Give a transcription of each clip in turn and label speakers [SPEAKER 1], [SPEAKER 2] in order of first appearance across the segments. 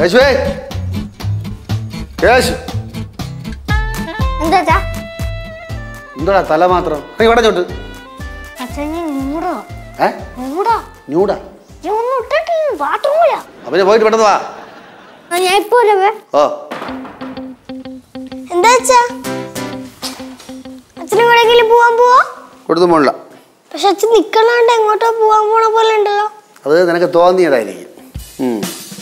[SPEAKER 1] യേശുവേ യേശു
[SPEAKER 2] എന്താ അച്ഛാ
[SPEAKER 1] എന്താ തല മാത്രം നീ ഇവിടെ ചോട്ട്
[SPEAKER 2] അച്ഛൻ മൂടോ
[SPEAKER 1] ഏ
[SPEAKER 2] മൂടോ
[SPEAKER 1] ഞൂടാ
[SPEAKER 2] ഞാൻ ഒന്നും ഇട്ടിട്ട് ബാത്റൂമില്ല
[SPEAKER 1] അവന് പോയിട്ട് പെട്ടെന്ന് വാ
[SPEAKER 2] ഞാൻ ഇപ്പൊ വരാവേ
[SPEAKER 1] ഓ
[SPEAKER 2] എന്താ അച്ഛാ അച്ഛൻ എവിടെയെങ്കിലും പോവാൻ പോവാ
[SPEAKER 1] കൊടുത്തു പോണില്ല
[SPEAKER 2] പക്ഷെ അച്ഛൻ നിക്കണാണ്ട് എങ്ങോട്ടോ പോവാൻ പോണ പോലെ ഉണ്ടല്ലോ
[SPEAKER 1] അത് നിനക്ക് തോന്നിയതായിരിക്കും ഉം.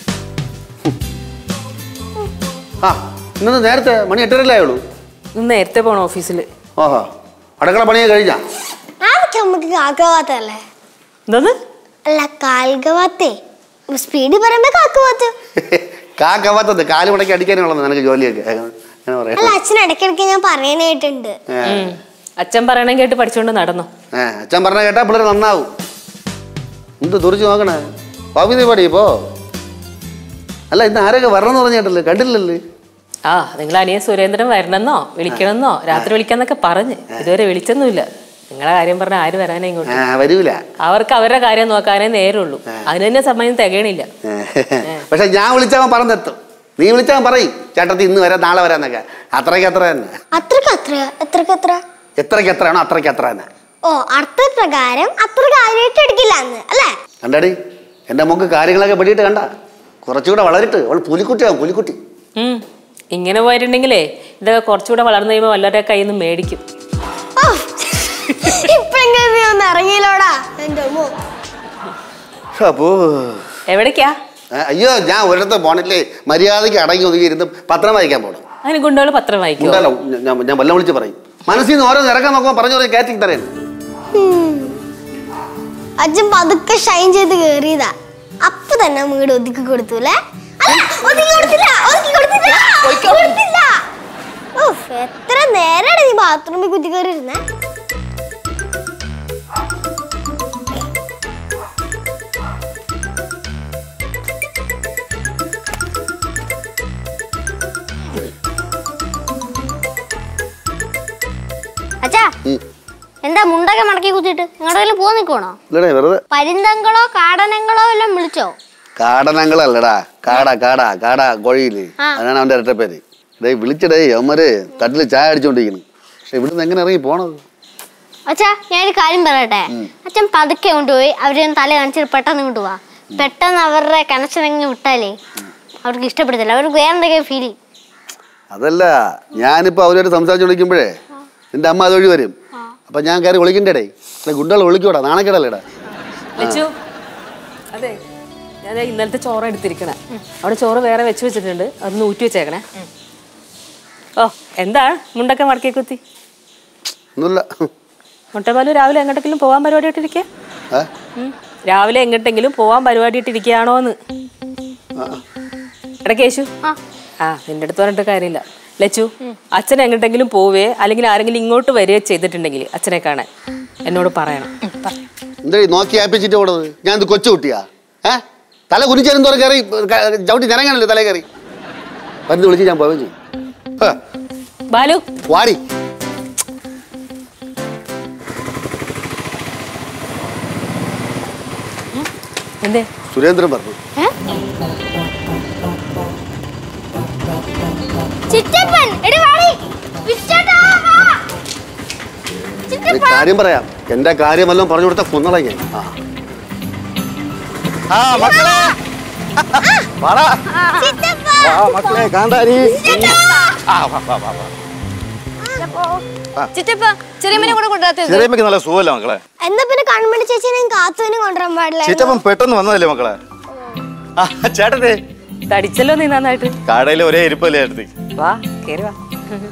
[SPEAKER 1] ആ ഇന്നത് നേരത്തെ മണി എട്ടരല്ലേ ആയുള്ളൂ
[SPEAKER 3] ഇന്ന് നേരത്തെ പോണം ഓഫീസിൽ
[SPEAKER 1] ഓഹോ അടുക്കള പണിയെ കഴിഞ്ഞാ
[SPEAKER 2] അതൊക്കെ നമുക്ക് കാക്കവാത്തല്ലേ
[SPEAKER 3] എന്തോന്ന്
[SPEAKER 2] അല്ല കാൽഗവാത്തേ സ്പീഡിൽ പറയുമ്പോ കാക്കവാത്ത്
[SPEAKER 1] കാക്കവാത്തത് കാല് മുടക്കി അടിക്കാനുള്ളത് നിനക്ക് ജോലിയൊക്കെ അങ്ങനെ പറയാം
[SPEAKER 2] അല്ല അച്ഛൻ ഇടയ്ക്കിടയ്ക്ക് ഞാൻ പറയാനായിട്ടുണ്ട്
[SPEAKER 3] ഉം. അച്ഛൻ പറയണം കേട്ട് പഠിച്ചുകൊണ്ട് നടന്നു
[SPEAKER 1] ഏ അച്ഛൻ പറഞ്ഞ കേട്ടാ പിള്ളേർ നന്നാവും എന്ത് തുറിച്ച് നോക്കണേ പകുതി പടി ഇപ്പോ അല്ല ഇന്ന് ആരൊക്കെ വരണമെന്ന് പറഞ്ഞിട്ടല്ലേ കണ്ടില്ലല്ലേ
[SPEAKER 3] ആ നിങ്ങൾ അനിയൻ സുരേന്ദ്രൻ വരണമെന്നോ വിളിക്കണമെന്നോ രാത്രി വിളിക്കാന്നൊക്കെ പറഞ്ഞ് ഇതുവരെ വിളിച്ചൊന്നുമില്ല നിങ്ങളെ കാര്യം പറഞ്ഞ ആര് വരാനാ ഇങ്ങോട്ട്
[SPEAKER 1] ആ വരൂല
[SPEAKER 3] അവർക്ക് അവരുടെ കാര്യം നോക്കാനേ നേരുള്ളൂ അതിന് തന്നെ സമയം തികയണില്ല
[SPEAKER 1] പക്ഷെ ഞാൻ വിളിച്ചവൻ പറഞ്ഞെത്തും നീ വിളിച്ചവൻ പറയും ചേട്ടത്തി ഇന്ന് വരാം നാളെ വരാന്നൊക്കെ അത്രയ്ക്ക് അത്ര തന്നെ
[SPEAKER 2] അത്രക്ക് അത്രയാ എത്രക്ക് എത്ര
[SPEAKER 1] എത്രയ്ക്ക് എത്രയാണോ അത്രയ്ക്ക് അത്ര തന്നെ
[SPEAKER 2] ഓ അർത്ഥപ്രകാരം അത്ര കാര്യമായിട്ട് എടുക്കില്ല അന്ന് അല്ലേ
[SPEAKER 1] കണ്ടാടി എൻ്റെ മോക്ക് കാര്യങ്ങളൊക്കെ പഠിയിട്ട് കണ്ട കുറച്ചുകൂടെ വളരിട്ട് അവൾ പുലിക്കുട്ടിയാവും പുലിക്കുട്ടി
[SPEAKER 3] ഉം. ഇങ്ങനെ പോയിട്ടുണ്ടെങ്കിലേ ഇതൊക്കെ കുറച്ചുകൂടെ വളർന്നു കഴിയുമ്പോൾ വല്ലവരുടെ കയ്യിൽ നിന്ന് മേടിക്കും
[SPEAKER 2] ഓ, ഇപ്പഴെങ്കിലും നീ ഒന്ന് ഇറങ്ങിയില്ലോടാ എന്റെ അമ്മോ
[SPEAKER 1] അപ്പോ
[SPEAKER 3] എവിടേക്കാ
[SPEAKER 1] ഏ, അയ്യോ ഞാൻ ഒരിടത്ത് പോണില്ലേ മര്യാദയ്ക്ക് അടങ്ങി ഒതുങ്ങി ഇരുന്ന് പത്രം വായിക്കാൻ പോകണം
[SPEAKER 3] അതിന് ഗുണ്ടകൾ പത്രം വായിക്കുമോ
[SPEAKER 1] ഉണ്ടല്ലോ ഞാൻ ഞാൻ വല്ലം വിളിച്ച് പറയും മനസ്സിൽ നിന്ന് ഓരോന്ന് ഇറക്കാൻ നോക്കുമ്പോൾ പറഞ്ഞു പറയും കയറ്റി തരേൻ
[SPEAKER 2] അച്ഛൻ പതുക്കെ ഷൈൻ ചെയ്ത് കേറിയതാ അപ്പൊ തന്നെ വീട് ഒതുക്കി കൊടുത്തു അല്ലേ അല്ല, ഒതുക്കി കൊടുത്തില്ല ഒതുക്കി കൊടുത്തില്ല കൊടുത്തില്ല ഉഫ്, എത്ര നേരാണ് നീ ബാത്റൂമിൽ കുത്തി കയറി ഇരുന്നേ അച്ഛാ എന്താ മുണ്ടൊക്കെ മടക്കി കുത്തിയിട്ട് എങ്ങോട്ടെങ്കിലും പോവാൻ നിൽക്കണോ
[SPEAKER 1] ഇല്ലടേ വെറുതെ
[SPEAKER 2] പരിന്തങ്ങളോ കാടനങ്ങളോ എല്ലാം വിളിച്ചോ
[SPEAKER 1] കാടനങ്ങളല്ലടാ കാട കാട കാട കോഴിയില്
[SPEAKER 2] ആ.
[SPEAKER 1] അതാണ് അവന്റെ ഇരട്ടപ്പേര് ഡേ വിളിച്ചടേ അവന്മാര് തട്ടില് ചായ അടിച്ചോണ്ടിരിക്കുന്നു പക്ഷെ ഇവിടുന്ന് എങ്ങനെ ഇറങ്ങി പോണത്
[SPEAKER 2] അച്ഛാ ഞാനൊരു കാര്യം പറയട്ടെ അച്ഛൻ പതുക്കെ കൊണ്ടുപോയി അവരെ ഒന്ന് തല കാണിച്ചിട്ട് പെട്ടെന്ന് ഇങ്ങോട്ട് പോവാ പെട്ടെന്ന് അവരുടെ കണക്ഷൻ അങ്ങ് വിട്ടാലേ അവർക്ക് ഇഷ്ടപ്പെടുത്തില്ല അവർക്ക് വേറെ എന്തൊക്കെയോ ഫീൽ
[SPEAKER 1] അതല്ല ഞാനിപ്പോ അവരോട് സംസാരിച്ചോണ്ടിരിക്കുമ്പോഴേ നിന്റെ അമ്മ അതുവഴി വരും അപ്പൊ ഞാൻ കയറി വിളിക്കണ്ടേ ഗുണ്ടകൾ വിളിക്കൂടാ നാണക്കേടല്ലേടാ
[SPEAKER 3] ലച്ചു അതെ ഞാൻ ദേ ഇന്നലത്തെ ചോറ് എടുത്തിരിക്കണേ അവിടെ ചോറ് വേറെ വെച്ച് വെച്ചിട്ടുണ്ട് അതൊന്ന് ഊറ്റി വെച്ചേക്കണേ ഓ എന്താ മുണ്ടൊക്കെ മടക്കി കുത്തി
[SPEAKER 1] ഒന്നുമില്ല
[SPEAKER 3] മുട്ടപ്പാലു രാവിലെ എങ്ങോട്ടെങ്കിലും പോവാൻ പരിപാടിയായിട്ടിരിക്കുക
[SPEAKER 1] ഏ?
[SPEAKER 3] രാവിലെ എങ്ങോട്ടെങ്കിലും പോവാൻ പരിപാടിയായിട്ടിരിക്കുകയാണോന്ന് എടാ കേശു ആ നിന്റെ അടുത്ത് പറഞ്ഞിട്ട് കാര്യമില്ല ലച്ചു അച്ഛൻ എങ്ങോട്ടെങ്കിലും പോവേ അല്ലെങ്കിൽ ആരെങ്കിലും ഇങ്ങോട്ട് വരികയോ ചെയ്തിട്ടുണ്ടെങ്കിൽ അച്ഛനെ കാണാൻ എന്നോട് പറയണം
[SPEAKER 1] എന്താ ഈ നോക്കി ആപ്പിച്ചിട്ട് പോണത് ഞാൻ ഇത് കൊച്ചു കുട്ടിയാ ഏ തല കുനിച്ചേരും തോറെ കയറി ക- ചവിട്ടി നിറങ്ങാനല്ലേ തല കയറി മരുന്ന് വിളിച്ച് ഞാൻ പോവുകയും ചെയ്യും ഹ,
[SPEAKER 3] ബാലു
[SPEAKER 1] വാടി
[SPEAKER 3] എന്തേ
[SPEAKER 1] സുരേന്ദ്രൻ പറഞ്ഞു
[SPEAKER 2] ചിറ്റപ്പൻ എടി വാടി വിശ്വട്ടാ, വാ.
[SPEAKER 1] ഒരു
[SPEAKER 2] ചിറ്റപ്പൻ
[SPEAKER 1] കാര്യം പറയാം എന്റെ കാര്യം വല്ലതും പറഞ്ഞു കൊടുത്ത കുന്നള ഞാൻ ആ. ആ മക്കളെ വാടാ.
[SPEAKER 2] ചിറ്റപ്പ
[SPEAKER 1] ആ മക്കളെ കാന്താരി ആ വാ വാ വാ വാ
[SPEAKER 2] ചിറ്റപ്പ ചെറിയമ്മനെ കൂടെ കൊണ്ടുവരാത്തത്
[SPEAKER 4] ചെറിയമ്മക്ക് നല്ല സുഖമല്ല മക്കളെ
[SPEAKER 2] എന്നാ പിന്നെ കൺമണി ചേച്ചിനെ കാത്തുവിനെ കൊണ്ടുവരാൻ പാടില്ല
[SPEAKER 4] ചേച്ചപ്പം പെട്ടെന്ന് വന്നതല്ലേ മക്കളെ ആ ചേട്ടനെ
[SPEAKER 3] തടിച്ചല്ലോ നീ നന്നായിട്ട്
[SPEAKER 4] കടയിൽ ഒരേ ഇരിപ്പല്ലേ ചേട്ടത്തി
[SPEAKER 3] വാ കേറി വാ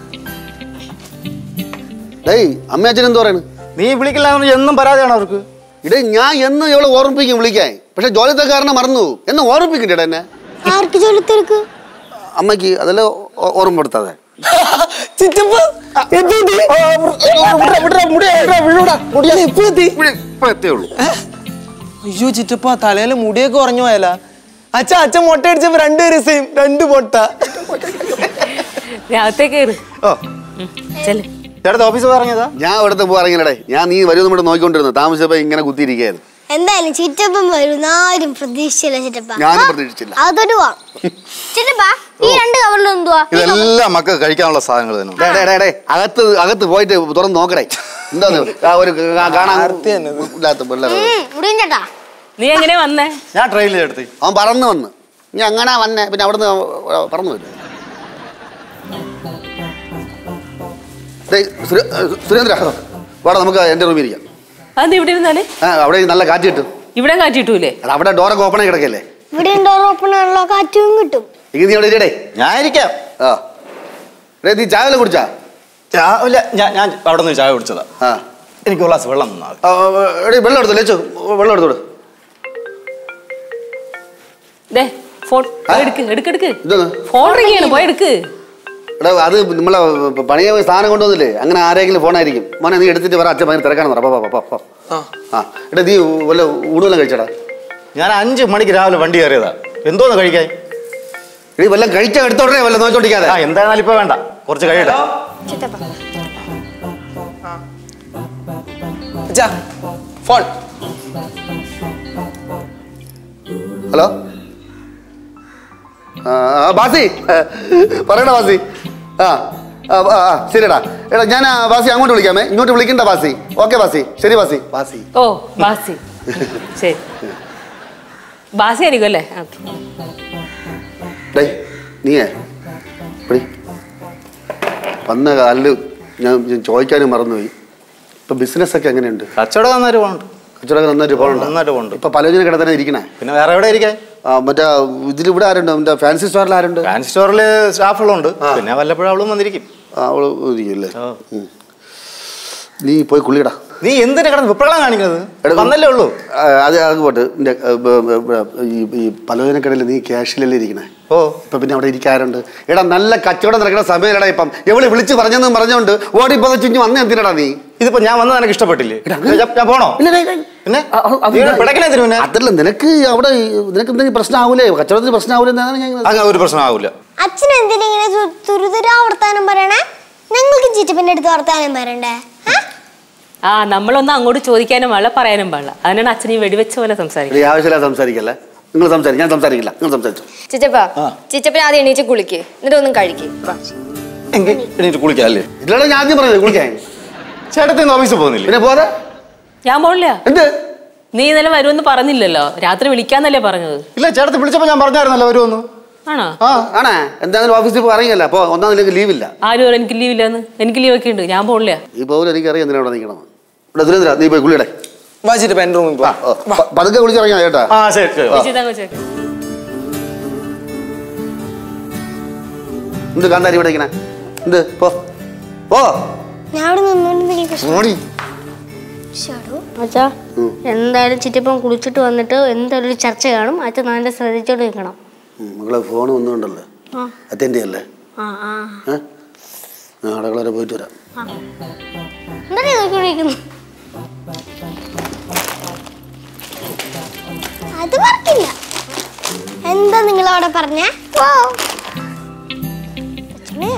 [SPEAKER 1] ഡേയ് അമ്മയച്ഛൻ എന്ത് പറയണ്
[SPEAKER 4] നീ വിളിക്കില്ല എന്നും പരാതിയാണ് അവർക്ക്
[SPEAKER 1] ഇടേ ഞാൻ എന്ന് ഇവളെ ഓർമ്മിപ്പിക്കും വിളിക്കാൻ പക്ഷെ ജോലിത്തക്കാരനെ മറന്നു എന്ന് ഓർമ്മിപ്പിക്കണ്ടേ എന്നെ
[SPEAKER 2] ആർക്ക് ജോലി തിരക്ക്
[SPEAKER 1] അമ്മയ്ക്ക് അതല്ല ഓ- ഓർമ്മപ്പെടുത്താതെ ഇപ്പോഴത്തേ ഉള്ളൂ
[SPEAKER 5] അയ്യോ ചിറ്റപ്പ തലയില് മുടിയൊക്കെ ഉറഞ്ഞു പോയല്ല അച്ഛ അച്ഛൻ മുട്ട അടിച്ചപ്പോ രണ്ടുപേരും സെയിം രണ്ട് മുട്ട
[SPEAKER 3] രാവിലത്തേക്ക് കയറി
[SPEAKER 4] ഓ
[SPEAKER 3] ചെല്ല്
[SPEAKER 4] ചേട്ടത്തെ ഓഫീസ് പറഞ്ഞതാ
[SPEAKER 1] ഞാൻ ഇവിടുത്തെ പോകാറിങ്ങനടേ ഞാൻ നീ വരുമെന്ന് ഇവിടെ നോക്കിക്കൊണ്ടിരുന്നു താമസിച്ചപ്പോ ഇങ്ങനെ കുത്തിയിരിക്കുകയായിരുന്നു
[SPEAKER 2] എന്തായാലും ചിറ്റപ്പം വരും ആരും പ്രതീക്ഷിച്ചില്ല ചിറ്റപ്പ
[SPEAKER 1] ഞാനും പ്രതീക്ഷിച്ചില്ല
[SPEAKER 2] അതൊരു പോവാം ചിറ്റപ്പ ഈ രണ്ട് കവറിൽ എന്തുവാ
[SPEAKER 4] ഇതെല്ലാം മക്കൾക്ക് കഴിക്കാനുള്ള സാധനങ്ങൾ തന്നെ
[SPEAKER 1] ഡേ, ഡേ, ഡേ, ഡേ, അകത്ത് അകത്ത് പോയിട്ട് തുറന്ന് നോക്കടേ എന്താന്ന് ആ ഒരു കാ- കാണാൻ
[SPEAKER 5] ആർത്തി തന്നെ ഇത്.
[SPEAKER 1] ഇല്ലാത്ത പിള്ളേർ
[SPEAKER 2] മുടിയും ചേട്ടാ
[SPEAKER 3] നീ എങ്ങനെ വന്നേ
[SPEAKER 4] ഞാൻ ട്രെയിനിൽ എടുത്ത്
[SPEAKER 1] അവൻ പറന്ന് വന്ന് ഇനി അങ്ങനെ വന്നെ പിന്നെ അവിടുന്ന് അവ- പറന്നു വരും ഡേയ്, സുരേ- സുരേന്ദ്ര വാടാ നമുക്ക് എൻ്റെ റൂമിൽ ഇരിക്കാം
[SPEAKER 3] അത് ഇവിടെ ഇരുന്നാല്
[SPEAKER 1] ആ, അവിടെ നല്ല കാറ്റ് കിട്ടും
[SPEAKER 3] ഇവിടെ കാറ്റിട്ടൂലേ
[SPEAKER 1] എടാ, അവിടെ ഡോറൊക്കെ ഓപ്പൺ ആയി കിടക്കല്ലേ
[SPEAKER 2] ഇവിടെ ഡോർ ഓപ്പൺ ആണല്ലോ കാറ്റും കിട്ടും
[SPEAKER 1] ഇനി നീ അവിടെ ഇരിക്കടേ
[SPEAKER 4] ഞാൻ ഇരിക്കാം
[SPEAKER 1] ആ ഡേ നീ ചായ വല്ലതും കുടിച്ചാ
[SPEAKER 4] രാവിലെ ഞാൻ ഞാൻ അവിടെ നിന്ന് ചായ കുടിച്ചതാ
[SPEAKER 1] ആ
[SPEAKER 4] എനിക്ക് ഒരു ഗ്ലാസ് വെള്ളം തന്നാ മതി.
[SPEAKER 1] ആ, ആ, എടീ വെള്ളം എടുത്തു ലേച്ചു വെള്ളം എടുത്തോട്
[SPEAKER 3] ദേ ഫോൺ എടുക്ക് എടുക്ക് എടുക്ക്
[SPEAKER 1] ഇതൊന്ന്
[SPEAKER 3] ഫോൺ റിങ് ചെയ്യണം പോയി എടുക്ക്
[SPEAKER 1] എടാ അത് നമ്മളെ പണിയ സ്ഥാനം കൊണ്ടുവന്നില്ലേ അങ്ങനെ ആരെങ്കിലും ഫോണായിരിക്കും മോനെ നീ എടുത്തിട്ട് പറ അച്ഛൻ ഭയങ്കര തിരക്കാണെന്ന് പറ പോ, പോ, പോ, പോ.
[SPEAKER 5] ആ
[SPEAKER 1] ആ എടാ നീ വല്ല ഊടുവെല്ലാം കഴിച്ചടാ
[SPEAKER 4] ഞാൻ അഞ്ച് മണിക്ക് രാവിലെ വണ്ടി കയറിയതാ എന്തോന്ന് കഴിക്കാൻ
[SPEAKER 1] എടീ വല്ലതും കഴിച്ചാൽ എടുത്തോടേ വല്ല നോച്ചോണ്ടിരിക്കാതെ
[SPEAKER 4] ആ എന്തായാലും ഇപ്പൊ വേണ്ട കുറച്ച് കഴിയട്ടെ
[SPEAKER 2] ചിറ്റപ്പ
[SPEAKER 5] അച്ഛാ ഫോൺ
[SPEAKER 1] ഹലോ ആ ആ, ബാസി പറയടാ ബാസി ആ ആ, ആ, ആ, ശരിടാ എടാ ഞാൻ ആ, ബാസി അങ്ങോട്ട് വിളിക്കാമേ ഇങ്ങോട്ട് വിളിക്കണ്ട ബാസി ഓക്കെ ബാസി ശരി ബാസി ബാസി
[SPEAKER 3] ഓ ബാസി ശരി ബാസി ആയിരിക്കും അല്ലേ ഓക്കെ
[SPEAKER 1] ഡേ നീയേ എടി വന്ന കാലില് ഞാൻ ഞാൻ ചോദിക്കാനും മറന്നുപോയി ഇപ്പൊ ബിസിനസ് ഒക്കെ എങ്ങനെയുണ്ട്
[SPEAKER 4] കച്ചവടം നന്നായിട്ട് പോകുന്നുണ്ട്
[SPEAKER 1] കച്ചവടം നന്നായിട്ട് പോകണ്ട
[SPEAKER 4] നന്നായിട്ട് പോകുന്നുണ്ട്
[SPEAKER 1] ഇപ്പൊ പലചന കിട തന്നെ ഇരിക്കണേ
[SPEAKER 4] പിന്നെ വേറെ എവിടെ ഇരിക്കാൻ
[SPEAKER 1] ആ, മറ്റേ ഇതിലിവിടെ ആരുണ്ട് മറ്റേ ഫാൻസി സ്റ്റോറിൽ ആരുണ്ട്
[SPEAKER 4] ഫാൻസി സ്റ്റോറിൽ സ്റ്റാഫുകളുണ്ട് പിന്നെ വല്ലപ്പോഴും അവളും വന്നിരിക്കും
[SPEAKER 1] ആ, അവള് ഇരിക്കുമല്ലേ
[SPEAKER 4] ആ.
[SPEAKER 1] ഉം. നീ പോയി കുളിയടാ
[SPEAKER 4] നീ എന്തിനാ കിടന്ന് വിപ്ലവം കാണിക്കുന്നത്
[SPEAKER 1] എടാ,
[SPEAKER 4] വന്നല്ലേ ഉള്ളൂ
[SPEAKER 1] ആ, അത് അത് പോട്ട് നിന്റെ, ആ, ബ- ബ- ബ- ഈ ഈ പലചനക്കടയിൽ നീ ക്യാഷിലല്ലേ ഇരിക്കണേ
[SPEAKER 4] ഓ
[SPEAKER 1] ഇപ്പൊ പിന്നെ അവിടെ ഇരിക്കാറുണ്ട് എടാ നല്ല കച്ചവടം നടക്കുന്ന സമയമല്ലടാ ഇപ്പം എവള് വിളിച്ച് പറഞ്ഞെന്നും പറഞ്ഞോണ്ട് ഓടി പതച്ചിഞ്ഞ് വന്ന് എന്തിനടാ നീ
[SPEAKER 4] ഇതിപ്പോ ഞാൻ വന്നത് എനിക്ക് ഇഷ്ടപ്പെട്ടില്ലേ
[SPEAKER 1] എടാ, അങ്ങനെ-
[SPEAKER 4] ഞാൻ- ഞാൻ പോണോ
[SPEAKER 1] ഇല്ല, ഇല്ല, ഇല്ല.
[SPEAKER 4] പിന്നെ
[SPEAKER 1] ആ, ആ, അത്
[SPEAKER 4] നീ ഇവിടെ പിടക്കണേ തരും പിന്നെ
[SPEAKER 1] അതല്ല നിനക്ക് അവിടെ ഈ- നിനക്ക് എന്തെങ്കിലും പ്രശ്നമാവൂലേ കച്ചവടത്തിന് പ്രശ്നമാവൂലേ എന്നാണ് ഞാൻ ഇങ്ങനെ-
[SPEAKER 4] അങ്ങനെ ഒരു പ്രശ്നമാവില്ല
[SPEAKER 2] അച്ഛൻ എന്തിനാ ഇങ്ങനെ തു- തുരുതുരാ വർത്താനം പറയണേ ഞങ്ങൾക്ക് ചിറ്റപ്പന്റെ അടുത്ത് വർത്താനം പറയണ്ടേ ആ?
[SPEAKER 3] ആ നമ്മളൊന്നും അങ്ങോട്ട് ചോദിക്കാനും പാടില്ല പറയാനും പാടില്ല അതിനാണ് അച്ഛൻ ഈ വെടിവെച്ച പോലെ സംസാരിക്കുന്നത്
[SPEAKER 1] ഈ ആവശ്യമില്ല സംസാരിക്കല്ലേ നിങ്ങൾ സംസാരിക്കും ഞാൻ സംസാരിക്കില്ല നിങ്ങൾ സംസാരിച്ചു
[SPEAKER 6] ചിറ്റപ്പ ചിറ്റപ്പൻ ആദ്യം എണീച്ച് കുളിക്ക് എന്നിട്ട് ഒന്നും കഴിക്ക്
[SPEAKER 4] എങ്കിൽ എണീറ്റ് കുളിക്കാം അല്ലേ
[SPEAKER 1] ഇല്ലടാ ഞാൻ ആദ്യം പറഞ്ഞത് കുളിക്കാൻ
[SPEAKER 4] ചേട്ടത്തി ഓഫീസിൽ പോകുന്നില്ലേ
[SPEAKER 1] പിന്നെ പോതെ
[SPEAKER 3] ഞാൻ പോണില്ല
[SPEAKER 1] എന്ത്
[SPEAKER 3] നീ ഇന്നലെ വരുമെന്ന് പറഞ്ഞില്ലല്ലോ രാത്രി വിളിക്കാന്നല്ലേ പറഞ്ഞത്
[SPEAKER 4] ഇല്ല ചേട്ടത്തി വിളിച്ചപ്പോ ഞാൻ പറഞ്ഞായിരുന്നല്ലോ വരുമെന്ന്
[SPEAKER 3] ആണോ
[SPEAKER 4] ആ
[SPEAKER 1] ആണേ എന്തായാലും ഓഫീസിൽ പറയല്ല അപ്പൊ ഒന്നാം നിലക്ക് ലീവില്ല
[SPEAKER 3] ആരും പറഞ്ഞു എനിക്ക് ലീവ് ഇല്ലെന്ന് എനിക്ക് ലീവ് ഒക്കെ ഉണ്ട് ഞാൻ പോണില്ല
[SPEAKER 1] ഈ പോലും എനിക്കറിയാം എന്തിനാ അവിടെ നിൽക്കണം ഇവിടെ സുരേന്ദ്ര നീ പോയി കുളിയടെ
[SPEAKER 5] വാ ചിറ്റപ്പ എൻ്റെ റൂമിൽ പോ
[SPEAKER 1] ഓ, പ- പതുക്കെ കുളിച്ചിറങ്ങിയാ ചേട്ടാ
[SPEAKER 4] ആ ശരി ശരി വാ.
[SPEAKER 3] ചേച്ചി ഇതങ്ങ് വെച്ചേക്ക്.
[SPEAKER 1] എന്ത് കാന്താരി ഇവിടെ ഇരിക്കണേ എന്ത് പോ ഓ
[SPEAKER 2] ഞാൻ അവിടെ നിന്നോണ്ട്
[SPEAKER 1] ഓടി
[SPEAKER 7] അച്ഛാ എന്തായാലും ചിറ്റപ്പം കുളിച്ചിട്ട് വന്നിട്ട് എന്തായാലും ഒരു ചർച്ച കാണും അച്ഛൻ നല്ല ശ്രദ്ധിച്ചോണ്ട് നിൽക്കണം
[SPEAKER 1] ഉം, മകളെ ഫോൺ വന്നുകൊണ്ടല്ലേ അറ്റൻഡ് ചെയ്യല്ലേ
[SPEAKER 7] ആ ആ
[SPEAKER 1] ഏ ഞാൻ അടക്കള വരെ പോയിട്ട് വരാം
[SPEAKER 7] എന്താ നോക്കിക്കൊണ്ടിരിക്കുന്നു
[SPEAKER 2] അത് പറഞ്ഞില്ല എന്താ നിങ്ങൾ അവിടെ പറഞ്ഞേ ഓ അച്ഛനെ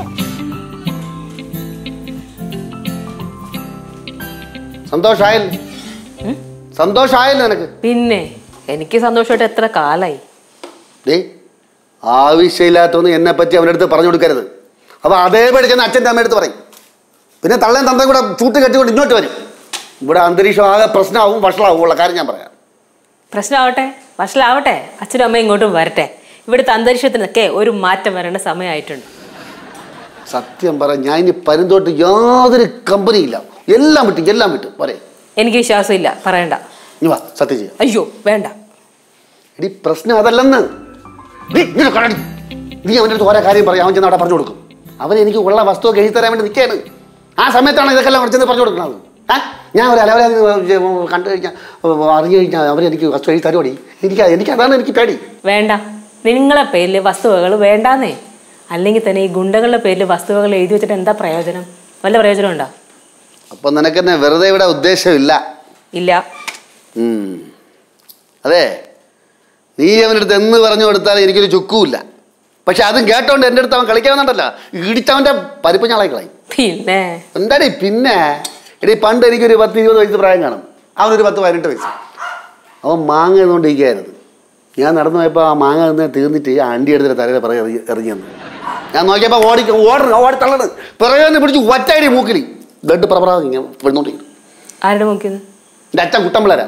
[SPEAKER 1] സന്തോഷായല്ലേ സന്തോഷായല്ലോ നിനക്ക്
[SPEAKER 3] പിന്നെ എനിക്ക് സന്തോഷമായിട്ട് എത്ര കാലായി
[SPEAKER 1] ഡേ ആവശ്യമില്ലാത്തൊന്നും എന്നെ പറ്റി അവൻ്റെ അടുത്ത് പറഞ്ഞു കൊടുക്കരുത് അപ്പൊ അതേപടി ചെന്ന് അച്ഛൻ്റെ അമ്മയുടെ പറയും പിന്നെ തള്ളയും തന്തയും കൂടെ ചൂട്ട് കെട്ടിക്കൊണ്ട് ഇങ്ങോട്ട് വരും ഇവിടെ അന്തരീക്ഷം ആകെ പ്രശ്നമാവും വഷളാവും ഉള്ള കാര്യം ഞാൻ പറയാം
[SPEAKER 3] പ്രശ്നമാവട്ടെ വഷളാവട്ടെ അച്ഛനും അമ്മയും ഇങ്ങോട്ടും വരട്ടെ ഇവിടുത്തെ അന്തരീക്ഷത്തിനൊക്കെ ഒരു മാറ്റം വരേണ്ട സമയമായിട്ടുണ്ട്
[SPEAKER 1] സത്യം പറ ഞാൻ ഇനി പരുന്തോട്ട് യാതൊരു കമ്പനിയില്ല എല്ലാം വിട്ടു എല്ലാം വിട്ടു പറയേ
[SPEAKER 3] എനിക്ക് വിശ്വാസമില്ല പറയണ്ട
[SPEAKER 1] ഇനി വാ സത്യം ചെയ്യാം
[SPEAKER 3] അയ്യോ വേണ്ട
[SPEAKER 1] എടി പ്രശ്നം അതല്ലെന്ന് നീ ഇങ്ങനെ കടടി നീ അവൻ്റെ അടുത്ത് ഓരോ കാര്യം പറയും അവൻ ചെന്ന് അവിടെ പറഞ്ഞു കൊടുക്കും അവൻ എനിക്ക് ഉള്ള വസ്തുവൊക്കെ എഴുതി തരാൻ വേണ്ടി നിൽക്കുകയാണ് ആ സമയത്താണ് ഇതൊക്കെ എല്ലാം ചെന്ന് പറഞ്ഞു കൊടുക്കുന്നത് ആ ഞാൻ ഒരു അലവലാതി കണ്ടു കഴിഞ്ഞാൽ അറിഞ്ഞു കഴിഞ്ഞാൽ അവരെനിക്ക് വസ്തു എഴുതി തരുമടി എനിക്ക് എനിക്ക് അതാണ് എനിക്ക് പേടി
[SPEAKER 3] വേണ്ട നിങ്ങളെ പേരിൽ വസ്തുവകൾ വേണ്ടാന്നേ അല്ലെങ്കിൽ തന്നെ ഈ ഗുണ്ടകളുടെ പേരിൽ വസ്തുവകൾ എഴുതി വെച്ചിട്ട് എന്താ പ്രയോജനം വല്ല പ്രയോജനം ഉണ്ടോ
[SPEAKER 1] അപ്പം നിനക്കെന്നെ വെറുതെ ഇവിടെ ഉദ്ദേശമില്ല
[SPEAKER 3] ഇല്ല
[SPEAKER 1] ഉം. അതെ നീ അവൻ്റെ അടുത്ത് എന്ന് പറഞ്ഞു കൊടുത്താൽ എനിക്കൊരു ചുക്കുമില്ല പക്ഷെ അതും കേട്ടോണ്ട് എൻ്റെ അടുത്ത് അവൻ കളിക്കാവുന്നുണ്ടല്ലോ ഇടിച്ചവൻ്റെ പരിപ്പ് ഞാളായി കളയും
[SPEAKER 3] പിന്നെ
[SPEAKER 1] എന്താടി പിന്നെ എടി പണ്ട് എനിക്കൊരു പത്ത് ഇരുപത് വയസ്സ് പ്രായം കാണും അവനൊരു പത്ത് പതിനെട്ട് വയസ്സ് അവൻ മാങ്ങ എന്നുകൊണ്ടിരിക്കുകയായിരുന്നു ഞാൻ നടന്നു പോയപ്പോൾ ആ മാങ്ങ നിന്ന് തീർന്നിട്ട് ആ അണ്ടി എടുത്തിട്ട് തലയിൽ പിറകെ എറിഞ്ഞ് എറിഞ്ഞെന്ന് ഞാൻ നോക്കിയപ്പോൾ ഓടി ഓടണം ഓടി തള്ളണ് പിറകെ നിന്ന് പിടിച്ച് ഒറ്റയടി മൂക്കിൽ ബ്ലഡ് പ്രപ്രാ ഇങ്ങനെ വിടുന്നോണ്ടിരിക്കും
[SPEAKER 3] ആരുടെ നോക്കിയത്
[SPEAKER 1] എൻ്റെ അച്ഛൻ കുട്ടമ്പിളരാ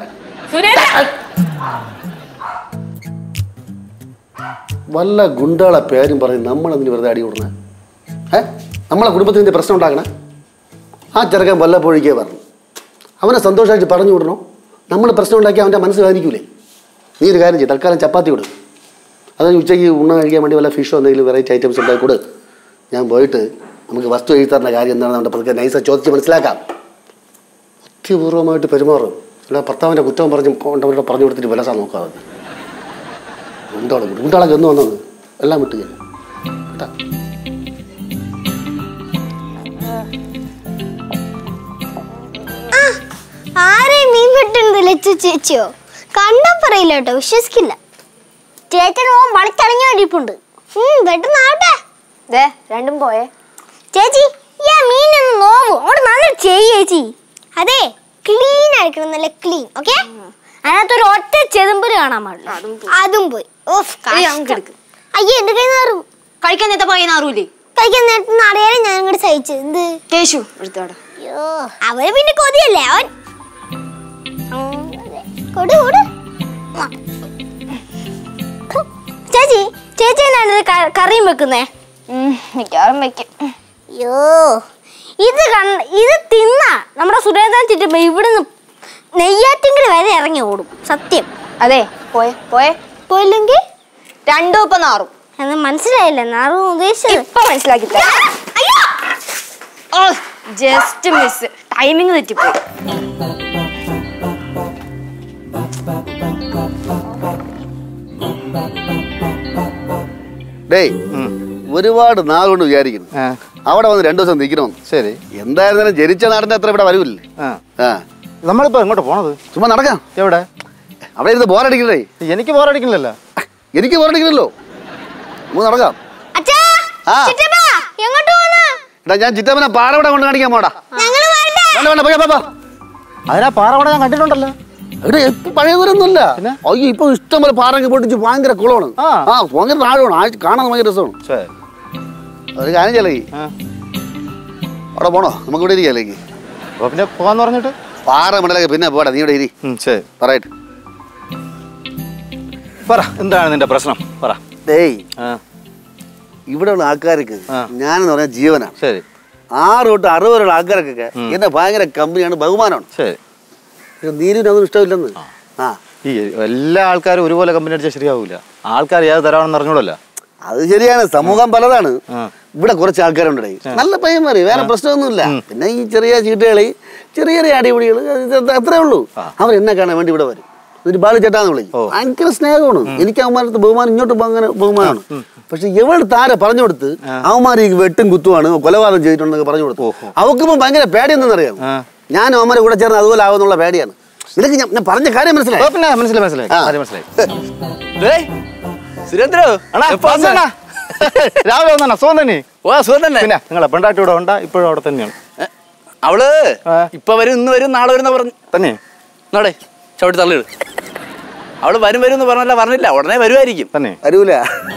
[SPEAKER 1] വല്ല ഗുണ്ടകളെ പേരും പറഞ്ഞ് നമ്മളെന്തിന് വെറുതെ അടി കൊടുക്കണേ ഏ നമ്മളെ കുടുംബത്തിൻ്റെ പ്രശ്നം ഉണ്ടാക്കണേ ആ ചെറുക്കൻ വല്ലപ്പോഴേക്കേ പറഞ്ഞു അവനെ സന്തോഷമായിട്ട് പറഞ്ഞു വിടണോ നമ്മൾ പ്രശ്നം ഉണ്ടാക്കി അവൻ്റെ മനസ്സ് വേദനിക്കൂലേ നീ ഒരു കാര്യം ചെയ്യും തൽക്കാലം ചപ്പാത്തി കൊടു അത് ഉച്ചയ്ക്ക് ഉണ്ണ കഴിക്കാൻ വേണ്ടി വല്ല ഫിഷോ എന്തെങ്കിലും വെറൈറ്റി ഐറ്റംസ് ഉണ്ടാക്കി കൊടു ഞാൻ പോയിട്ട് നമുക്ക് വസ്തു എഴുതി തരുന്ന കാര്യം എന്താണെന്ന് നമ്മുടെ പതുക്കെ നൈസ ചോദിച്ച് മനസ്സിലാക്കാം ബുദ്ധിപൂർവ്വമായിട്ട് പെരുമാറും അല്ല ഭർത്താവിൻ്റെ കുറ്റം പറഞ്ഞ് കൊണ്ടവരോട് പറഞ്ഞു കൊടുത്തിട്ട് വിലസാ നോക്കാതെ ഗുണ്ടകളെ ഗുണ്ടകളൊക്കെ എന്ന് വന്നത് എല്ലാം വിട്ടു ഞാൻ കേട്ടാ
[SPEAKER 2] ആരെയും മീൻ വെട്ടുന്നത് ലച്ചു ചേച്ചിയോ കണ്ടാ പറയില്ല കേട്ടോ വിശ്വസിക്കില്ല ചേച്ചൻ ഓ മണിക്കടഞ്ഞു വേണ്ടിയിപ്പുണ്ട് വെട്ടുന്നാവട്ടെ
[SPEAKER 6] ദേ രണ്ടും പോയേ
[SPEAKER 2] ചേച്ചി ഈ ആ മീനൊന്ന് നോവൂ അവിടെ നന്നായിട്ട് ചെയ്യ് ചേച്ചി അതെ ക്ലീൻ ആയിരിക്കണം നല്ല ക്ലീൻ ഓക്കെ അതിനകത്തൊരു ഒറ്റ ചെതുമ്പല് കാണാൻ പാടില്ല അതും പോയി ഓഫ്
[SPEAKER 6] ഏയ്, അങ്ങ് എടുക്ക്.
[SPEAKER 2] അയ്യോ എന്റെ കൈ നാറും
[SPEAKER 6] കഴിക്കാൻ നേരത്തെ പോയി നാറൂലേ
[SPEAKER 2] കഴിക്കാൻ നേരത്തെ അറിയാതെ ഞാൻ ഇങ്ങോട്ട് സഹിച്ചു എന്ത്
[SPEAKER 6] കേശു എടുത്തോടെ
[SPEAKER 2] അയ്യോ അവന് പിന്നെ കൊതിയല്ലേ അവൻ ഉം, അതെ. കൊടു കൊടു ആ. ചേച്ചി ചേച്ചി എന്നാണ് ഇത് ക- കറിയും വെക്കുന്നേ
[SPEAKER 6] മിക്കവാറും വെക്കും
[SPEAKER 2] അയ്യോ ഇത് കണ്ട ഇത് തിന്ന നമ്മുടെ സുരേന്ദ്രൻ ചുറ്റുമ്പോ ഇവിടുന്ന് നെയ്യാറ്റിങ്കൽ വരെ ഇറങ്ങി ഓടും സത്യം
[SPEAKER 6] അതെ പോയെ പോയെ
[SPEAKER 2] പോയില്ലെങ്കിൽ
[SPEAKER 6] രണ്ടും ഇപ്പൊ നാറും
[SPEAKER 2] എന്ന് മനസ്സിലായില്ല നാറും ഉദ്ദേശിച്ചത്
[SPEAKER 6] ഇപ്പൊ മനസ്സിലാക്കി തരാം ഓ ജസ്റ്റ് മിസ് ടൈമിങ് തെറ്റിപ്പോയി
[SPEAKER 1] ഡേയ് ഒരുപാട് നാളുകൊണ്ട് വിചാരിക്കുന്നു അവിടെ വന്ന് രണ്ടു ദിവസം നിൽക്കണമെന്ന്
[SPEAKER 4] ശരി
[SPEAKER 1] എന്തായിരുന്നാലും ജനിച്ച നാടിന്റെ അത്ര ഇവിടെ വരൂല്ലേ
[SPEAKER 4] ആ
[SPEAKER 1] ആ
[SPEAKER 4] നമ്മളിപ്പോ എങ്ങോട്ട് പോണത്
[SPEAKER 1] ചുമ്മാ നടക്കാം
[SPEAKER 4] എവിടെ
[SPEAKER 1] അവിടെ ഇരുന്ന് ബോറടിക്കണ്ടേ
[SPEAKER 4] എനിക്ക് ബോറടിക്കണില്ലല്ലോ
[SPEAKER 1] എനിക്ക് ബോറടിക്കണല്ലോ നമുക്ക് നടക്കാം
[SPEAKER 2] അച്ഛാ
[SPEAKER 1] ആ.
[SPEAKER 2] ചിറ്റപ്പാ, എങ്ങോട്ട് പോന്നാ
[SPEAKER 1] എടാ ഞാൻ ചിറ്റപ്പനെ പാറവിടെ കൊണ്ട് കാണിക്കാൻ പോടാ
[SPEAKER 2] ഞങ്ങള് വരട്ടെ
[SPEAKER 1] വേണ്ട വേണ്ട പോയാ പാ
[SPEAKER 4] അതിനാ പാറ കൂടെ ഞാൻ കണ്ടിട്ടുണ്ടല്ലോ
[SPEAKER 1] എടാ ഇപ്പൊ പഴയതൊരൊന്നുമല്ല അയ്യോ ഇപ്പൊ ഇഷ്ടം പോലെ പാറങ്ങി പൊട്ടിച്ച് ഭയങ്കര കുളമാണ്
[SPEAKER 4] ആ.
[SPEAKER 1] ആ ഭയങ്കര താഴമാണ് ആ കാണാൻ ഭയങ്കര രസമാണ്
[SPEAKER 4] ശരി
[SPEAKER 1] ഒരു കാര്യം ചെയ്യലേ
[SPEAKER 4] ആ.
[SPEAKER 1] അവിടെ പോണോ നമുക്ക് ഇവിടെ ഇരിക്കാലേക്ക്
[SPEAKER 4] അപ്പൊ പിന്നെ പോവാന്ന് പറഞ്ഞിട്ട്
[SPEAKER 1] പാറ മിടലൊക്കെ പിന്നെ പോടാ നീ ഇവിടെ ഇരി
[SPEAKER 4] ഉം, ശരി
[SPEAKER 1] പറയട്ടെ
[SPEAKER 4] പറ എന്താണ് നിന്റെ പ്രശ്നം പറ
[SPEAKER 1] ഡേയ്
[SPEAKER 4] ആ
[SPEAKER 1] ഇവിടെയുള്ള ആൾക്കാർക്ക്
[SPEAKER 4] ആ.
[SPEAKER 1] ഞാനെന്ന് പറഞ്ഞാൽ ജീവനാണ്
[SPEAKER 4] ശരി
[SPEAKER 1] ആറ് തൊട്ട് അറുപത് വരെയുള്ള ആൾക്കാർക്കൊക്കെ എന്നെ ഭയങ്കര കമ്പനിയാണ് ബഹുമാനമാണ്
[SPEAKER 4] ശരി
[SPEAKER 1] പക്ഷെ നീലിന് അതൊന്നും ഇഷ്ടമില്ലെന്ന് ആ
[SPEAKER 4] ഈ എല്ലാ ആൾക്കാരും ഒരുപോലെ കമ്പനി അടിച്ചാൽ ശരിയാവൂല ആൾക്കാർ ഏത് തരാണെന്ന് അറിഞ്ഞൂടല്ലോ
[SPEAKER 1] അത് ശരിയാണ് സമൂഹം പലതാണ്
[SPEAKER 4] ആ.
[SPEAKER 1] ഇവിടെ കുറച്ച് ആൾക്കാരുണ്ട് നല്ല പയ്യന്മാര് വേറെ പ്രശ്നമൊന്നുമില്ല പിന്നെ ഈ ചെറിയ ചീട്ടുകളി ചെറിയ ചെറിയ അടിപിടികൾ അത്രേ ഉള്ളൂ അവർ എന്നെ കാണാൻ വേണ്ടി ഇവിടെ വരും ഒരു ബാലു ചേട്ടാന്ന് വിളിക്കും ഭയങ്കര സ്നേഹമാണ് എനിക്ക് അവന്മാരത്ത് ബഹുമാനം ഇങ്ങോട്ട് അങ്ങനെ ബഹുമാനമാണ് പക്ഷെ എവിടെ താര പറഞ്ഞു കൊടുത്ത് അവന്മാർ ഈ വെട്ടും കുത്തുവാണ് കൊലപാതകം ചെയ്തിട്ടുണ്ടെന്നൊക്കെ പറഞ്ഞു കൊടുത്തു അവക്കിപ്പം ഭയങ്കര പേടിയെന്നറിയാം
[SPEAKER 4] ആ.
[SPEAKER 1] ഞാൻ അവന്മാരെ കൂടെ ചേർന്ന് അതുപോലെ ആവുന്നുള്ള പേടിയാണ് നിനക്ക് ഞാൻ- ഞാൻ പറഞ്ഞ കാര്യം
[SPEAKER 4] ഓ,
[SPEAKER 1] മനസ്സിലായി
[SPEAKER 4] പിന്നെ മനസ്സിലായി മനസ്സിലായി
[SPEAKER 1] ആ.
[SPEAKER 4] കാര്യം മനസ്സിലായി
[SPEAKER 8] സുരേന്ദ്ര
[SPEAKER 4] അണ്ണാ, വാസണ്ണാ. രാവിലെ വന്നാ സുഖം തന്നെ
[SPEAKER 8] ഓ സുഖം തന്നെ
[SPEAKER 4] പിന്നെ നിങ്ങളെ പെണ്ടാട്ടി ഇവിടെ ഉണ്ടാ ഇപ്പോഴും അവിടെ തന്നെയാണ്
[SPEAKER 8] ഏ, അവള്
[SPEAKER 4] ആ.
[SPEAKER 8] ഇപ്പൊ വരും ഇന്ന് വരും നാളെ വരും പറഞ്ഞു
[SPEAKER 4] തന്നെ
[SPEAKER 8] നോടെ ചവിട്ടി തള്ളിയിട് അവള് വരും വരും എന്ന് പറഞ്ഞല്ല പറഞ്ഞില്ല ഉടനെ വരുമായിരിക്കും
[SPEAKER 4] തന്നെ
[SPEAKER 1] വരൂല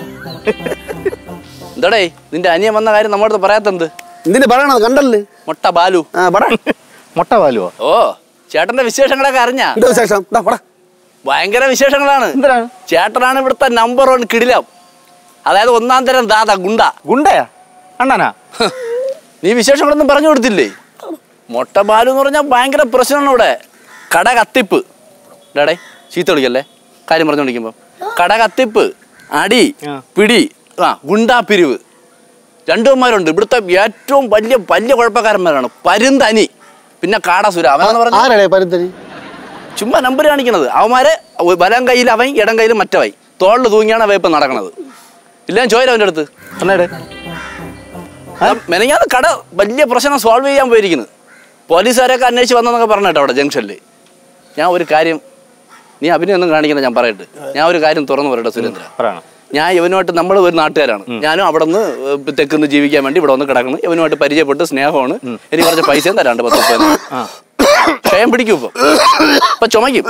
[SPEAKER 8] എന്താടേ നിന്റെ അനിയൻ വന്ന കാര്യം നമ്മുടെ അടുത്ത് പറയാത്തെന്ത്
[SPEAKER 1] എന്തിനു പറയണത് കണ്ടല്ലേ
[SPEAKER 8] മുട്ട ബാലു
[SPEAKER 1] ആ പടാ
[SPEAKER 4] മുട്ട പാലുവോ
[SPEAKER 8] ഓ ചേട്ടന്റെ വിശേഷങ്ങളൊക്കെ അറിഞ്ഞാ
[SPEAKER 1] എന്താ വിശേഷം ദാ, പടാ
[SPEAKER 8] ഭയങ്കര വിശേഷങ്ങളാണ്
[SPEAKER 4] എന്തിനാണ്
[SPEAKER 8] ചേട്ടനാണ് ഇവിടുത്തെ നമ്പർ വൺ കിടിലം അതായത് ഒന്നാം തരം ദാദ ഗുണ്ട
[SPEAKER 4] ഗുണ്ടയാ അണ്ണാനാ
[SPEAKER 8] ഹ്, നീ വിശേഷങ്ങളൊന്നും പറഞ്ഞു കൊടുത്തില്ലേ മുട്ട ബാലു എന്ന് പറഞ്ഞാൽ ഭയങ്കര പ്രശ്നമാണ് ഇവിടെ കട കത്തിപ്പ് ഡാടേ ചീത്ത വിളിക്കല്ലേ കാര്യം പറഞ്ഞുകൊണ്ടിരിക്കുമ്പോൾ കട കത്തിപ്പ് അടി
[SPEAKER 4] ആ.
[SPEAKER 8] പിടി ആ ഗുണ്ടാപ്പിരിവ് രണ്ടുമാരുണ്ട് ഇവിടുത്തെ ഏറ്റവും വലിയ വലിയ കുഴപ്പക്കാരന്മാരാണ് പരുന്തനി പിന്നെ കാടസുര അവനെന്ന് പറഞ്ഞ
[SPEAKER 1] ആരാടേ പരുത്തരി
[SPEAKER 8] ചുമ്മാ നമ്പർ കാണിക്കണത് അവന്മാരെ വലം കയ്യിൽ അവൻ ഇടം കയ്യിൽ മറ്റവൻ തോളിൽ തൂങ്ങിയാണ് അവ ഇപ്പം നടക്കണത് ഇല്ല ചോദിച്ചു അവൻ്റെ അടുത്ത്
[SPEAKER 4] അണ്ണേടെ
[SPEAKER 8] മെനങ്ങാതെ കട വലിയ പ്രശ്നം സോൾവ് ചെയ്യാൻ പോയിരിക്കുന്നത് പോലീസുകാരൊക്കെ അന്വേഷിച്ച് വന്നെന്നൊക്കെ പറഞ്ഞിട്ട് അവിടെ ജംഗ്ഷനിൽ ഞാൻ ഒരു കാര്യം നീ അഭിനയൊന്നും കാണിക്കണം ഞാൻ പറയട്ടെ ഞാൻ ഒരു കാര്യം തുറന്നു പറയട്ടെ സുരേന്ദ്ര
[SPEAKER 4] പറയണം
[SPEAKER 8] ഞാൻ ഇവനുമായിട്ട് നമ്മൾ ഒരു നാട്ടുകാരാണ് ഞാനും അവിടെ നിന്ന് തെക്കുന്ന് ജീവിക്കാൻ വേണ്ടി ഇവിടെ വന്ന് കിടക്കുന്നു ഇവനുമായിട്ട് പരിചയപ്പെട്ട് സ്നേഹമാണ് എനിക്ക് കുറച്ച് പൈസയും തരാണ്ട് പത്ത് മുപ്പത് പക്ഷേ ഭയം പിടിക്കും ഇപ്പൊ ഇപ്പൊ ചുമയ്ക്കും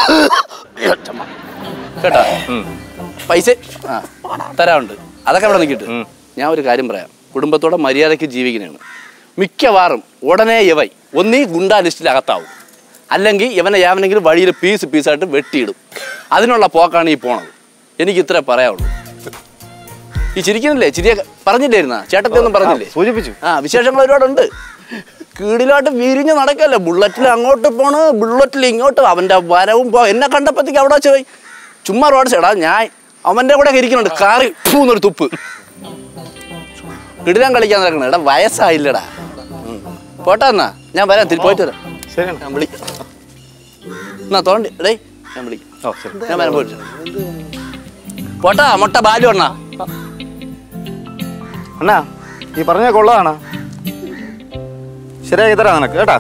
[SPEAKER 8] കേട്ടാ പൈസ ആ തരാറുണ്ട് അതൊക്കെ അവിടെ നിൽക്കിട്ട് ഞാൻ ഒരു കാര്യം പറയാം കുടുംബത്തോടെ മര്യാദയ്ക്ക് ജീവിക്കുന്നതാണ് മിക്കവാറും ഉടനെ ഇവൈ ഒന്നീ ഗുണ്ടാ ലിസ്റ്റിൽ അകത്താവും അല്ലെങ്കിൽ ഇവനെ യാവനെങ്കിലും വഴിയിൽ പീസ് പീസായിട്ട് വെട്ടിയിടും അതിനുള്ള പോക്കാണ് ഈ പോണത് എനിക്ക് ഇത്ര പറയാവുള്ളൂ ഈ ചിരിക്കുന്നില്ലേ ചിരിയൊക്കെ പറഞ്ഞില്ലായിരുന്നാ ചേട്ടത്തി ഒന്നും പറഞ്ഞില്ലേ
[SPEAKER 4] സൂചിപ്പിച്ചു
[SPEAKER 8] ആ വിശേഷങ്ങൾ ഒരുപാടുണ്ട് കീടിലോട്ട് വിരിഞ്ഞ് നടക്കല്ലേ ബുള്ളറ്റിൽ അങ്ങോട്ട് പോണ് ബുള്ളറ്റിൽ ഇങ്ങോട്ട് അവന്റെ വരവും പോ എന്നെ കണ്ടപ്പോഴത്തേക്ക് അവിടെ വെച്ച് പോയി ചുമ്മാ റോഡ് സൈഡാ ഞാൻ അവന്റെ കൂടെ ഒക്കെ ഇരിക്കുന്നുണ്ട് കാറി പൂന്നൊരു തുപ്പ് കിടിലാൻ കളിക്കാൻ നടക്കണം എടാ വയസ്സായില്ലടാ ഉം. പോട്ടെ എന്നാ ഞാൻ വരാം തിരി പോയിട്ട് വരാം
[SPEAKER 4] ശരി
[SPEAKER 8] ഞാൻ വിളിക്കാം എന്നാ തോണ്ടി ഡേ ഞാൻ വിളിക്കാം
[SPEAKER 4] ഓ ശരി
[SPEAKER 8] ഞാൻ വരാൻ പോയിട്ട് പോട്ടാ മുട്ട ബാലു അണ്ണാ
[SPEAKER 4] അണ്ണാ ഈ പറഞ്ഞ കൊള്ളതാണ് ശരിയാക്കി തരാം നിനക്ക് കേട്ടാ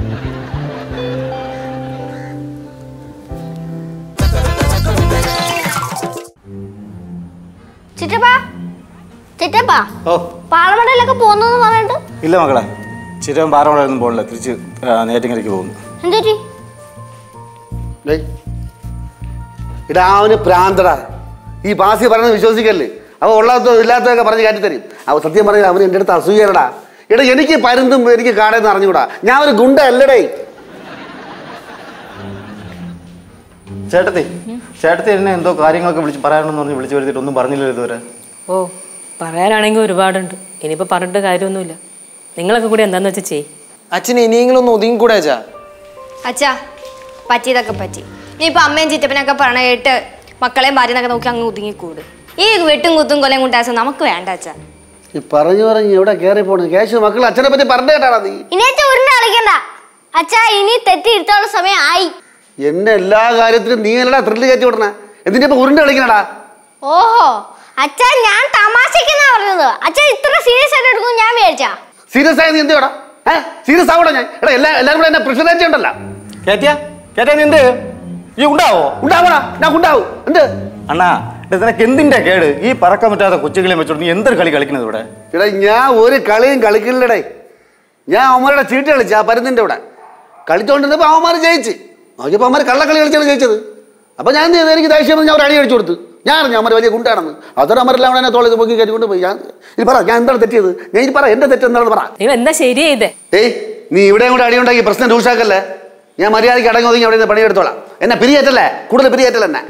[SPEAKER 7] ചിറ്റപ്പാ ചിറ്റപ്പാ
[SPEAKER 4] ഓ
[SPEAKER 7] പാളമടയിലൊക്കെ പോകുന്നു പറഞ്ഞിട്ട്
[SPEAKER 4] ഇല്ല മക്കളെ ചിരവൻ പാറമടയൊന്നും പോകണില്ല തിരിച്ച് ആ, നെയ്യാറ്റിൻകരയ്ക്ക് പോകുന്നു
[SPEAKER 7] എന്തൊരു
[SPEAKER 1] ഡേയ്, എടാ അവന് പ്രാന്തടാ ഈ പാസി പറയുന്നത് വിശ്വസിക്കല്ലേ അവ ഉള്ളതോ ഇല്ലാത്തതൊക്കെ പറഞ്ഞ് കാറ്റിത്തരും അവ സത്യം പറഞ്ഞാൽ അവൻ എൻ്റെ അടുത്ത് അസൂയടാ എടാ എനിക്ക് പരുന്തും എനിക്ക് കാടേന്ന് അറിഞ്ഞൂടാ ഞാൻ ഒരു ഗുണ്ട അല്ലടേ
[SPEAKER 4] ചേട്ടത്തി ചേട്ടത്തി എന്നെ എന്തോ കാര്യങ്ങളൊക്കെ വിളിച്ച് പറയാനെന്ന് പറഞ്ഞ് വിളിച്ച് വരുത്തിയിട്ട് ഒന്നും പറഞ്ഞില്ലല്ലോ ഇതുവരെ
[SPEAKER 3] ഓ പറയാനാണെങ്കിൽ ഒരുപാടുണ്ട് ഇനിയിപ്പോൾ പറഞ്ഞിട്ട് കാര്യമൊന്നുമില്ല നിങ്ങളൊക്കെ കൂടി എന്താന്ന് വെച്ചാൽ ചെയ്യ്
[SPEAKER 5] അച്ഛൻ ഇനിയെങ്കിലും ഒന്ന് ഒതുങ്ങിക്കൂടെ അച്ഛാ
[SPEAKER 6] അച്ഛാ പറ്റിയതൊക്കെ പറ്റി ഇനിയിപ്പോ അമ്മയും ചിറ്റപ്പനൊക്കെ പറഞ്ഞ കേട്ട് മക്കളെയും ഭാര്യനൊക്കെ നോക്കി അങ്ങ് ഒതുങ്ങിക്കൂട് ഈ വെട്ടും കുത്തും കൊലയും കുട്ടാസം നമുക്ക് വേണ്ട അച്ഛാ
[SPEAKER 1] ഈ പറഞ്ഞു പറഞ്ഞ് എവിടെ കയറി പോണു കേശു മക്കൾ അച്ഛനെ പറ്റി പറഞ്ഞു കേട്ടാടാ നീ
[SPEAKER 2] ഇനി അച്ഛൻ ഉരുണ്ട കളിക്കണ്ട അച്ഛാ ഇനി തെറ്റി ഇരുത്താനുള്ള സമയം ആയി
[SPEAKER 1] എന്നെ എല്ലാ കാര്യത്തിലും നീ അല്ലടാ ത്രില്ല് കയറ്റി വിടണേ എന്തിനാ ഇപ്പൊ ഉരുണ്ട് കളിക്കണടാ
[SPEAKER 2] ഓഹോ അച്ഛാ ഞാൻ തമാശക്കെന്നാ പറഞ്ഞത് അച്ഛൻ ഇത്ര സീരിയസ് ആയിട്ട് എടുക്കും ഞാൻ വിചാരിച്ചാ
[SPEAKER 1] സീരിയസ് ആയി നീ എന്ത് ചെയ്യടാ ഏഹ് സീരിയസ് ആവടാ ഞാൻ എടാ എല്ലാ എല്ലാവരും കൂടെ എന്നെ പ്രഷറേറ്റ് ഉണ്ടല്ലോ
[SPEAKER 4] കേറ്റിയ കേറ്റാ നീ എന്ത് ഈ ഉണ്ടാവോ
[SPEAKER 1] ഉണ്ടാവടാ ഞാൻ ഉണ്ടാവും എന്ത്
[SPEAKER 4] അണ്ണാ ഇത് നിനക്ക് എന്തിന്റെ കേട് ഈ പറക്കാൻ പറ്റാത്ത കൊച്ചുകളെയും വെച്ചോണ്ട് നീ എന്തൊരു കളി കളിക്കുന്നത് ഇവിടെ
[SPEAKER 1] എടാ ഞാൻ ഒരു കളിയും കളിക്കില്ലടേ ഞാൻ അവന്മാരുടെ ചീട്ട് കളിച്ചു ആ പരുന്നിന്റെ ഇവിടെ കളിച്ചോണ്ടിരുന്നപ്പോ അവന്മാർ ജയിച്ച് നോക്കിയപ്പോ അവന്മാർ കള്ളക്കളി കളിച്ചാണ് ജയിച്ചത് അപ്പൊ ഞാൻ എന്ത് ചെയ്തു? എനിക്ക് ദേഷ്യം വന്ന് ഞാൻ ഒരു അടി അടിച്ചു കൊടുത്തു ഞാൻ അറിഞ്ഞു അവന്മാർ വലിയ ഗുണ്ടാണെന്ന് അതോടെ അവരെല്ലാം കൂടെ എന്നെ തോളത്ത് പൊക്കി കയറ്റിക്കൊണ്ട് പോയി ഞാൻ ഇത് പറ ഞാൻ എന്താണ് തെറ്റിയത് ഞാൻ ഇത് പറ എന്റെ തെറ്റ് എന്താണെന്ന് പറ
[SPEAKER 3] നിങ്ങൾ എന്താ ശരി ചെയ്തേ
[SPEAKER 1] ഏയ് നീ ഇവിടെയും കൂടെ അടിയുണ്ടാക്കി പ്രശ്നം രൂക്ഷാക്കല്ലേ ഞാൻ മര്യാദയ്ക്ക് അടങ്ങി ഒതുങ്ങി അവിടെ നിന്ന് പണിയെടുത്തോളാം എന്നെ പിരിയേറ്റല്ലേ കൂടുതൽ പിരിയേറ്റല്ല എന്നെ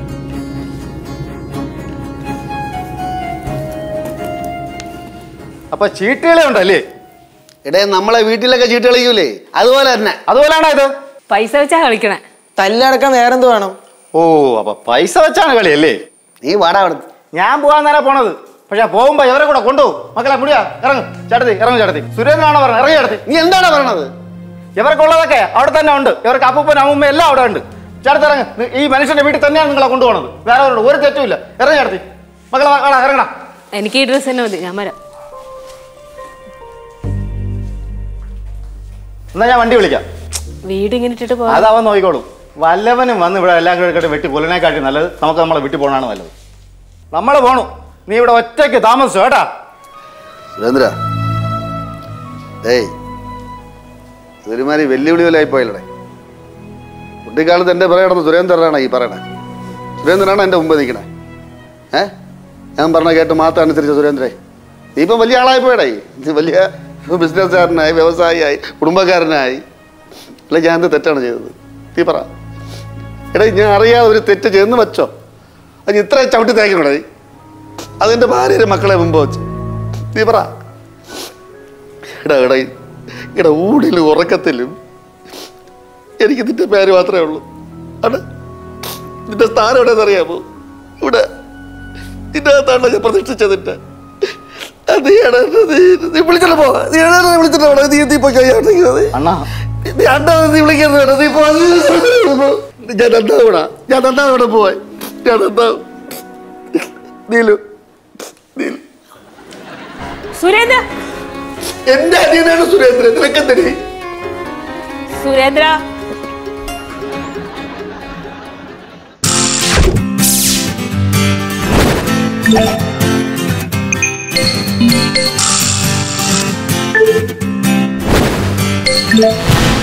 [SPEAKER 4] അപ്പൊ ചീട്ടുകളെ ഉണ്ടല്ലേ
[SPEAKER 1] ഇടേ നമ്മളെ വീട്ടിലൊക്കെ ചീട്ട് കളിക്കൂലേ അതുപോലെ തന്നെ
[SPEAKER 4] അതുപോലെയാണോ ഇത്
[SPEAKER 3] പൈസ വെച്ചാ കളിക്കണേ
[SPEAKER 5] തല്ലടക്കാൻ വേറെന്ത് വേണം
[SPEAKER 4] ഓ അപ്പൊ പൈസ വെച്ചാണ് കളി അല്ലേ
[SPEAKER 1] നീ വാടാ അവിടെ
[SPEAKER 4] ഞാൻ പോകാൻ നേരെ പോണത് പക്ഷെ പോകുമ്പോ ഇവരെ കൂടെ കൊണ്ടുപോകും മക്കളെ മുടിയാ ഇറങ്ങും ചേട്ടത്തി ഇറങ്ങും ചേട്ടത്തി സുരേന്ദ്രനാണോ പറഞ്ഞത് ഇറങ്ങി ചേട്ടത്തി
[SPEAKER 1] നീ എന്താണ് പറയണത്
[SPEAKER 4] ഇവർക്കുള്ളതൊക്കെ അവിടെ തന്നെ ഉണ്ട് ഇവർക്ക് അപ്പൂപ്പൻ അമ്മൂമ്മ എല്ലാം അവിടെ ഉണ്ട് ചേട്ടത്തി ഇറങ്ങ് നി- ഈ മനുഷ്യന്റെ വീട്ടിൽ തന്നെയാണ് നിങ്ങളെ കൊണ്ടുപോകണത് വേറെ അവരോട് ഒരു തെറ്റുമില്ല ഇറങ്ങി ചേട്ടത്തി മക്കളെ മക്കളെ ഇറങ്ങണം
[SPEAKER 3] എനിക്ക് ഈ ഡ്രസ്സ് തന്നെ മതി ഞാൻ വരാം
[SPEAKER 4] എന്നാ ഞാൻ വണ്ടി വിളിക്കാം
[SPEAKER 3] വീട് ഇങ്ങനെ ഇട്ടിട്ട് പോവാം
[SPEAKER 4] അതവൻ നോക്കിക്കോളും വല്ലവനും വന്ന് ഇവിടെ എല്ലാം കൂടെ വെട്ടി കൊല്ലനേക്കാട്ടി നല്ലത് നമുക്ക് നമ്മളെ വീട്ടിൽ പോകണമാണ് നല്ലത് നമ്മൾ പോണു നീ ഇവിടെ ഒറ്റയ്ക്ക് താമസിച്ചു കേട്ടാ
[SPEAKER 1] സുരേന്ദ്ര ഏയ് ഇതൊരുമാതിരി വെല്ലുവിളി പോലായി പോയല്ലേ കുട്ടിക്കാലത്ത് എൻ്റെ പറയണത് സുരേന്ദ്രനാണ് ഈ പറയണേ സുരേന്ദ്രനാണ് എൻ്റെ മുമ്പ് നിൽക്കണേ ഏ ഞാൻ പറഞ്ഞ കേട്ട് മാത്രം അനുസരിച്ച സുരേന്ദ്രേ നീ ഇപ്പം വലിയ ആളായി പോയടേ നീ വലിയ ബിസിനസ്സുകാരനായി വ്യവസായിയായി കുടുംബക്കാരനായി അല്ല ഞാൻ എന്ത് തെറ്റാണ് ചെയ്തത് നീ പറ എടാ ഞാൻ അറിയാതെ ഒരു തെറ്റ് ചെയ്യുന്ന വെച്ചോ അത് ഇത്ര ചവിട്ടി തേക്കണേ അതെൻ്റെ ഭാര്യയുടെ മക്കളെ മുമ്പ് വെച്ച് നീ പറ എടാ എടാ എടാ ഊടിലും ഉറക്കത്തിലും എനിക്ക് നിന്റെ പേര് മാത്രമേ ഉള്ളൂ ആണ് നിന്റെ സ്ഥാനം എവിടെയെന്ന് അറിയാമോ ഇവിടെ നിന്റെ അകത്താണ് ഞാൻ പ്രതീക്ഷിച്ചതിന്റെ അത് നീയാണ് നീ നീ വിളിച്ചിട്ട് പോ നീ എവിടെ വിളിച്ചിട്ട് പോടാ നീ നീ പോയി കഴിയാണെങ്കിൽ
[SPEAKER 4] അണ്ണാ
[SPEAKER 1] നീ അണ്ണാ നീ വിളിക്കുന്നത് വേണ്ട നീ പോ ഞാൻ രണ്ടാവൂടാ ഞാൻ രണ്ടാവൂടെ പോവാൻ ഞാൻ രണ്ടാവും നീലു നീലു
[SPEAKER 3] സുരേന്ദ്ര
[SPEAKER 1] എന്റെ അനിയനാണ് സുരേന്ദ്രൻ നിനക്കെന്തടി
[SPEAKER 3] സുരേന്ദ്ര
[SPEAKER 9] Yeah.